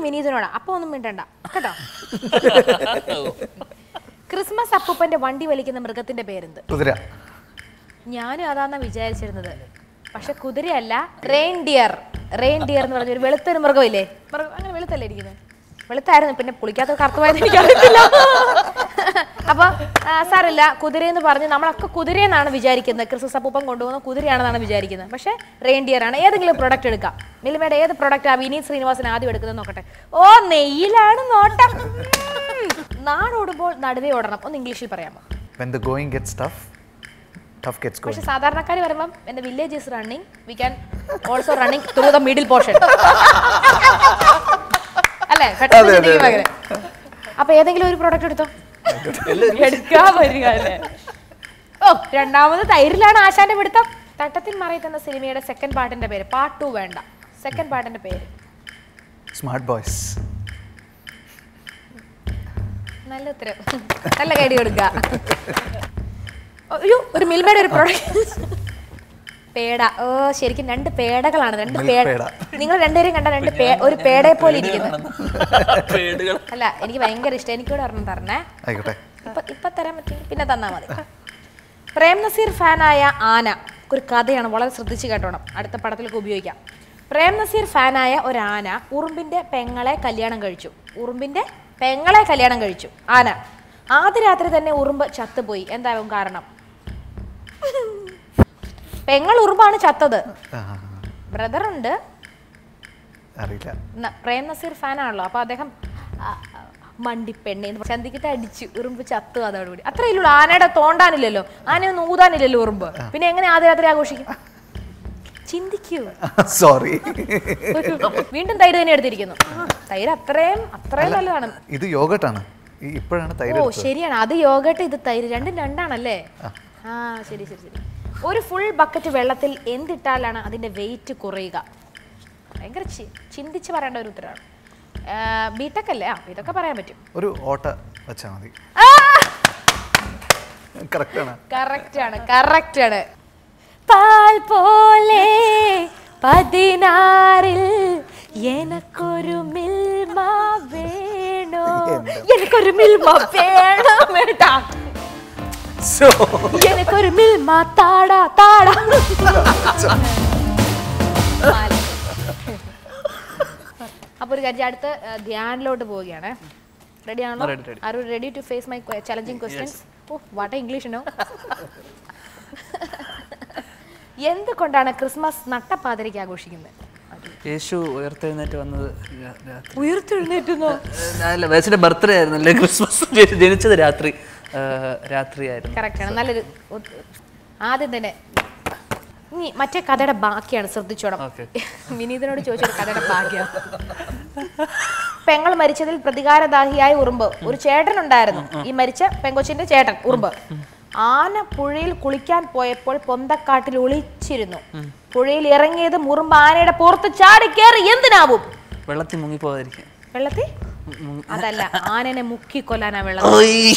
വിനീതനോടാ അപ്പൊ ഒന്നും മിണ്ടണ്ട കേട്ടോ ക്രിസ്മസ് അപ്പൂപ്പന്റെ വണ്ടി വലിക്കുന്ന മൃഗത്തിന്റെ പേരെന്ത് കുതിര ഞാനും അതാന്നാ വിചാരിച്ചിരുന്നത് പക്ഷെ കുതിരയല്ല റെയിൻഡിയർ റെയിൻഡിയർ എന്ന് പറഞ്ഞ ഒരു വെളുത്തൊരു മൃഗമില്ലേ മൃഗം അങ്ങനെ വെളുത്തല്ലേ ഇരിക്കുന്നത് വെളുത്തായിരുന്നു പിന്നെ പുളിക്കാത്ത കറുത്തുപോയത് എനിക്കറിയത്തില്ല അപ്പൊ ആ, സാരമില്ല കുതിര എന്ന് പറഞ്ഞ് നമ്മളൊക്കെ കുതിരയെന്നാണ് വിചാരിക്കുന്നത് ക്രിസ്മസ് അപ്പൂപ്പൻ കൊണ്ടുപോകുന്ന കുതിരയാണെന്നാണ് വിചാരിക്കുന്നത് പക്ഷെ റെയിൻഡിയർ ആണ് ഏതെങ്കിലും പ്രൊഡക്റ്റ് എടുക്കാം മിൽമയുടെ ഏത് പ്രൊഡക്റ്റ് ആ വിനീത് ശ്രീനിവാസൻ ആദ്യം എടുക്കുന്നത് നോക്കട്ടെ ഓ നെയ്യിലാണ് നോട്ടം ഉം. നാടോടുമ്പോൾ നടുവേ ഓടണം ഒന്ന് ഇംഗ്ലീഷിൽ പറയാമോ when the going gets tough tough gets going പക്ഷെ സാധാരണക്കാർ പറയുമ്പോൾ എന്റെ village is running we can also running through the middle portion അല്ലേ പെട്ടെന്ന് ചിന്തിക്കും അങ്ങനെ. അപ്പൊ ഏതെങ്കിലും ഒരു പ്രോഡക്റ്റ് എടുത്തോ എടുക്കാൻ വരിക അല്ലേ ഓ രണ്ടാമത് തൈരിലാണ് ആശാന്റെ പിടുത്തം തട്ടത്തിൽ മറയത്തുന്ന സിനിമയുടെ സെക്കൻഡ് പാർട്ടിന്റെ പേര് പാർട്ട് ടു വേണ്ട സെക്കൻഡ് പാർട്ടിന്റെ പേര് സ്മാർട്ട് ബോയ്സ് നല്ല ഉത്തരം നല്ല കൈഡി കൊടുക്കുക അയ്യോ ഒരു മിൽമയുടെ ഒരു പ്രോഡക്റ്റ് പേട ഓ ശരിക്കും രണ്ട് പേടകളാണ് രണ്ട് പേട മിൽപേട. നിങ്ങൾ രണ്ടുപേരും കണ്ട രണ്ട് പേ ഒരു പേടയെ പോലെ ഇരിക്കുന്നു പേടുകൾ അല്ല എനിക്ക് ഭയങ്കര ഇഷ്ടം എനിക്കൂടെ ഒരെണ്ണം തരണേ ആയിക്കോട്ടെ ഇപ്പൊ ഇപ്പൊ തരാൻ പറ്റും പിന്നെ തന്നാ മതി പ്രേം നസീർ ഫാനായ ആന ഒരു കഥയാണ് വളരെ ശ്രദ്ധിച്ച് കേട്ടോണം അടുത്ത പടത്തിലൊക്കെ ഉപയോഗിക്കാം പ്രേം നസീർ ഫാനായ ഒരു ആന ഉറുമ്പിന്റെ പെങ്ങളെ കല്യാണം കഴിച്ചു ഉറുമ്പിന്റെ പെങ്ങളെ കല്യാണം കഴിച്ചു ആന ആദ്യ രാത്രി തന്നെ ഉറുമ്പ് ചത്തുപോയി എന്താവും കാരണം പെങ്ങൾ ഉറുമ്പാണ് ചത്തത് ആ, ബ്രദർ ഉണ്ട് അറിയില്ല ന- പ്രേം നസീർ ഫാനാണല്ലോ അപ്പൊ അദ്ദേഹം ആ, ആ, മണ്ടിപ്പെണ്ണെ എന്ന് ചന്തിക്കിട്ട് അടിച്ചു ഉറുമ്പ് ചത്തു അതോടുകൂടി അത്രേ ഉള്ളൂ ആനയുടെ തോണ്ടാനില്ലല്ലോ ആനയൊന്നും ഊതാനില്ലല്ലോ ഉറുമ്പ് പിന്നെ എങ്ങനെ ആദ്യ രാത്രി ആഘോഷിക്കും ചിന്തിക്കൂ സോറി വീണ്ടും തൈര് തന്നെ എടുത്തിരിക്കുന്നു ആ, തൈര് അത്രയും അത്രയും നല്ലതാണ് ഇത് യോഗട്ടാണ് ഇപ്പോഴാണ് തൈര് ഓ എടുത്തത്. ശരിയാണ് അത് യോഗട്ട് ഇത് തൈര് രണ്ടും രണ്ടാണല്ലേ ആ ശരി ശരി ശരി ഒരു ഫുൾ ബക്കറ്റ് വെള്ളത്തിൽ എന്തിട്ടാലാണ് അതിന്റെ വെയിറ്റ് കുറയുക ഭയങ്കര ചി- ചിന്തിച്ച് പറയേണ്ട ഒരു ഉത്തരമാണ് ബിടെക് അല്ലേ ആ ഇതൊക്കെ പറയാൻ പറ്റും ഒരു ഓട്ട വെച്ചാൽ മതി കറക്റ്റ് ആണ് കറക്റ്റ് ആണ് കറക്റ്റ് ആണ് പാൽ പോലെ പതിനാറിൽ എനക്കൊരു മിൽമ വേണോ എനിക്കൊരു മിൽമ വേണം ഏട്ടാ So, എനിക്കൊരു മിൽമ താടാ താടാ അപ്പൊ ഒരു കാര്യം അടുത്ത ആ, ധ്യാനിലോട്ട് പോവുകയാണ് റെഡി ആണോ Ready, ready. Are ready to face my challenging questions oh what English no എന്തുകൊണ്ടാണ് ക്രിസ്മസ് നട്ടപ്പാതിരയ്ക്ക് ആഘോഷിക്കുന്നത് യേശു ഉയർത്തെഴുന്നേറ്റ് വന്നത് രാ- രാത്രി ഉയർത്തെഴുന്നേറ്റുന്നോ ഏഹ് അല്ല വേസിന്റെ ബർത്ത്ഡേ ആയിരുന്നു അല്ലേ ക്രിസ്മസ് ജനി- ജനിച്ചത് രാത്രി ഏഹ് രാത്രിയായിരുന്നു കറക്റ്റ് ആണ് നല്ലൊരു ഉത്- ആദ്യം തന്നെ ഇനി മറ്റേ കഥയുടെ ബാക്കിയാണ് ശ്രദ്ധിച്ചോണം Okay. വിനീതനോട് ചോദിച്ചൊരു കഥയുടെ ബാക്കിയാണ് പെങ്ങൾ മരിച്ചതിൽ പ്രതികാരദാഹിയായ ഉറുമ്പ് ഒരു ചേട്ടൻ ഉണ്ടായിരുന്നു ഈ മരിച്ച പെങ്കൊച്ചിന്റെ ചേട്ടൻ ഉറുമ്പ് ആന പുഴയിൽ കുളിക്കാൻ പോയപ്പോൾ പൊന്തക്കാട്ടിൽ ഒളിച്ചിരുന്നു പുഴയിൽ ഇറങ്ങിയത് ഉറുമ്പ് ആനയുടെ പുറത്ത് ചാടി കയറി എന്തിനാവും വെള്ളത്തിൽ മുങ്ങിപ്പോകാതിരിക്കാൻ വെള്ളത്തിൽ അതല്ല ആനനെ മുക്കി കൊല്ലാനാ വെള്ളം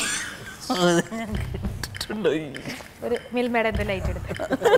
ഒരു മിൽമയുടെ എന്ത് ലൈറ്റ് എടുത്ത്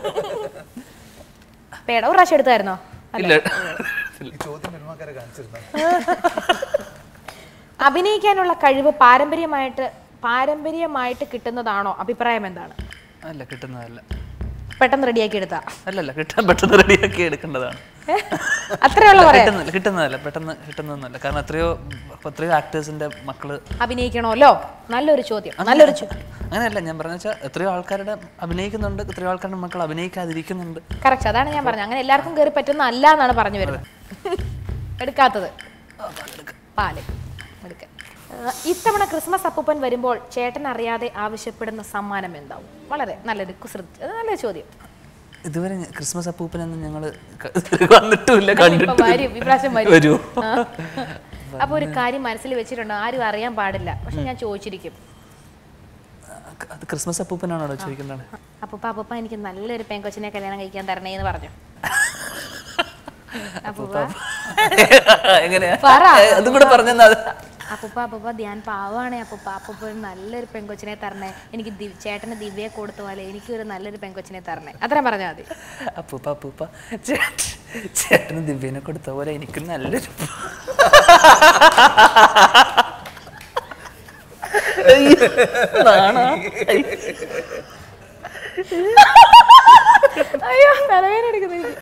പേട ഒരു പ്രാവശ്യം എടുത്തായിരുന്നോ ഇല്ല ഈ ചോദ്യം മിൽമാക്കാരെ കാണിച്ചിരുന്നു അഭിനയിക്കാനുള്ള കഴിവ് പാരമ്പര്യമായിട്ട് പാരമ്പര്യമായിട്ട് കിട്ടുന്നതാണോ അഭിപ്രായം എന്താണ് അല്ല കിട്ടുന്നതല്ല പെട്ടെന്ന് റെഡിയാക്കി എടുത്താ അല്ലല്ല കിട്ടാൻ പെട്ടെന്ന് റെഡിയാക്കി എടുക്കേണ്ടതാണ് അത്രയുള്ള പറയാം കിട്ടുന്നില്ല കിട്ടുന്നതല്ല പെട്ടെന്ന് കിട്ടുന്നതൊന്നുമല്ല കാരണം എത്രയോ എത്രയോ ആക്ടേഴ്സിന്റെ മക്കള് അഭിനയിക്കണമല്ലോ നല്ലൊരു ചോദ്യം നല്ലൊരു ചോദ്യം അങ്ങനെയല്ല ഞാൻ പറഞ്ഞ വെച്ചാൽ എത്രയോ ആൾക്കാരുടെ അഭിനയിക്കുന്നുണ്ട് എത്രയോ ആൾക്കാരുടെ മക്കൾ അഭിനയിക്കാതിരിക്കുന്നുണ്ട് കറക്റ്റ് അതാണ് ഞാൻ പറഞ്ഞത് അങ്ങനെ എല്ലാവർക്കും കയറി പറ്റുന്ന അല്ല എന്നാണ് പറഞ്ഞു വരുന്നത് എടുക്കാത്തത് പാല് എടുക്ക ആ, ഇത്തവണ ക്രിസ്മസ് അപ്പൂപ്പൻ വരുമ്പോൾ ചേട്ടൻ അറിയാതെ ആവശ്യപ്പെടുന്ന സമ്മാനം എന്താവും വളരെ നല്ലൊരു കുസൃതി അത് നല്ലൊരു ചോദ്യം ഇതുവരെ ഞ- ക്രിസ്മസ് അപ്പൂപ്പനൊന്നും ഞങ്ങൾ വന്നിട്ടുമില്ല ഇപ്പൊ കണ്ടിട്ടില്ല വരും ഇപ്രാവശ്യം വരും വരുമോ ആ. അപ്പൊ ഒരു കാര്യം മനസ്സിൽ വെച്ചിട്ടുണ്ട് ആരും അറിയാൻ പാടില്ല പക്ഷെ ഞാൻ ചോദിച്ചിരിക്കും അത് ക്രിസ്മസ് അപ്പൂപ്പനാണോ ചോദിക്കേണ്ടത് അപ്പൂപ്പ അപ്പൂപ്പ എനിക്ക് നല്ലൊരു പെങ്കൊച്ചിനെ കല്യാണം കഴിക്കാൻ തരണേ എന്ന് പറഞ്ഞു അപ്പൂപ്പ എങ്ങനെയാ പറ. ഏ, അതും കൂടെ പറഞ്ഞാ അത് അപ്പൂപ്പ അപ്പൂപ്പ ധ്യാൻ പാവാണേ അപ്പൂപ്പ അപ്പൂപ്പ ഒരു നല്ലൊരു പെങ്കൊച്ചിനെ തരണേ എനിക്ക് ദിവ- ചേട്ടന് ദിവ്യയെ കൊടുത്ത പോലെ എനിക്ക് ഒരു നല്ലൊരു പെങ്കൊച്ചിനെ തരണേ അത്രയും പറഞ്ഞാൽ മതി അപ്പൂപ്പ അപ്പൂപ്പ ചേട്ട- ചേട്ടന് ദിവ്യനെ കൊടുത്ത പോലെ എനിക്ക് നല്ലൊരു അയ്യോ തലവേദന എടുക്കുന്നു എനിക്ക്